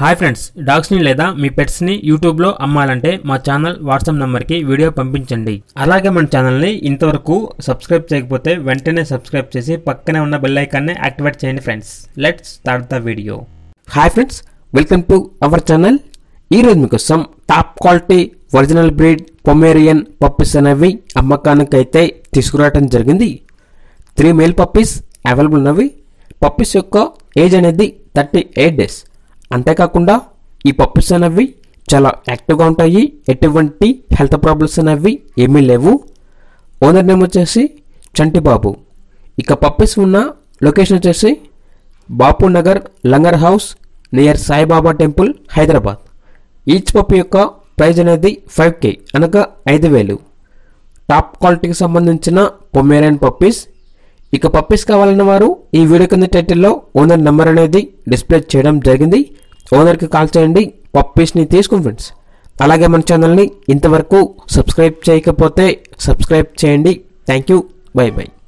hi friends డాగ్స్ని లేదా మీ పెట్స్ని యూట్యూబ్లో అమ్మాలంటే మా ఛానల్ వాట్సాప్ నెంబర్కి వీడియో పంపించండి అలాగే మన ఛానల్ని ఇంతవరకు సబ్స్క్రైబ్ చేయకపోతే వెంటనే సబ్స్క్రైబ్ చేసి పక్కనే ఉన్న బెల్ ఐకాన్ని యాక్టివేట్ చేయండి friends let's start the video hi friends welcome to our channel ఈరోజు మీకోసం top quality original breed Pomeranian puppies అనేవి అమ్మకానికి అయితే తీసుకురావడం జరిగింది త్రీ మేల్ పప్పీస్ అవైలబుల్ ఉన్నవి పప్పీస్ యొక్క ఏజ్ అనేది థర్టీ ఎయిట్ డేస్ అంతేకాకుండా ఈ పప్పీస్ అనేవి చాలా యాక్టివ్గా ఉంటాయి ఎటువంటి హెల్త్ ప్రాబ్లమ్స్ అనేవి ఏమీ లేవు ఓనర్ నేమ్ వచ్చేసి చంటిబాబు ఇక పప్పీస్ ఉన్న లొకేషన్ వచ్చేసి Bapu Nagar Langar house near Saibaba temple Hyderabad each puppy యొక్క ప్రైజ్ అనేది ఫైవ్ కే అనగా ఐదు వేలు టాప్ క్వాలిటీకి సంబంధించిన పొమేరియన్ పప్పీస్ ఇక పప్పీస్ కావాలన్న వారు ఈ వీడియో కింద టైటిల్లో ఓనర్ నెంబర్ అనేది డిస్ప్లే చేయడం జరిగింది ఓనర్కి కాల్ చేయండి పప్పీస్ని తీసుకుని ఫ్రెండ్స్ అలాగే మన ఛానల్ని ఇంతవరకు సబ్స్క్రైబ్ చేయకపోతే సబ్స్క్రైబ్ చేయండి థ్యాంక్ యూ బై బై